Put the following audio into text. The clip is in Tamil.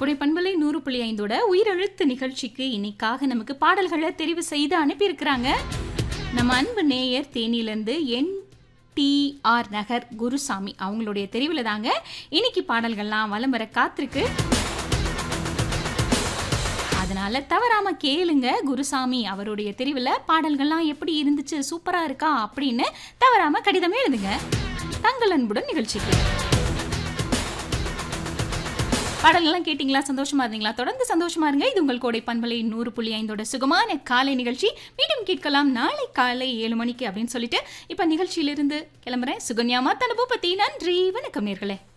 கொடை பண்பலை நூறு புள்ளி ஐந்தோட உயிரெழுத்து நிகழ்ச்சிக்கு இன்னைக்காக நமக்கு பாடல்களை தெரிவு செய்து அனுப்பியிருக்கிறாங்க நம்ம அன்பு நேயர் தேனியிலேருந்து என் டிஆர் நகர் குருசாமி அவங்களுடைய தெரிவில் தாங்க இன்னைக்கு பாடல்கள்லாம் வலம் வர காத்திருக்கு அதனால தவறாம கேளுங்க குருசாமி அவருடைய தெரிவில் பாடல்கள்லாம் எப்படி இருந்துச்சு சூப்பரா இருக்கா அப்படின்னு தவறாம கடிதம் எழுதுங்க தங்கள் அன்புடன் நிகழ்ச்சிக்கு பாடல்கள்லாம் கேட்டிங்களா சந்தோஷமா இருந்தீங்களா தொடர்ந்து சந்தோஷமா இருங்க இது உங்கள் கோடை பண்பலை நூறு புள்ளி ஐந்தோட சுகமான காலை நிகழ்ச்சி மீண்டும் கேட்கலாம் நாளை காலை ஏழு மணிக்கு அப்படின்னு சொல்லிட்டு இப்ப நிகழ்ச்சியிலிருந்து கிளம்புறேன் சுகன்யாமா தனுபு பத்தி நன்றி வணக்கம் நேர்களே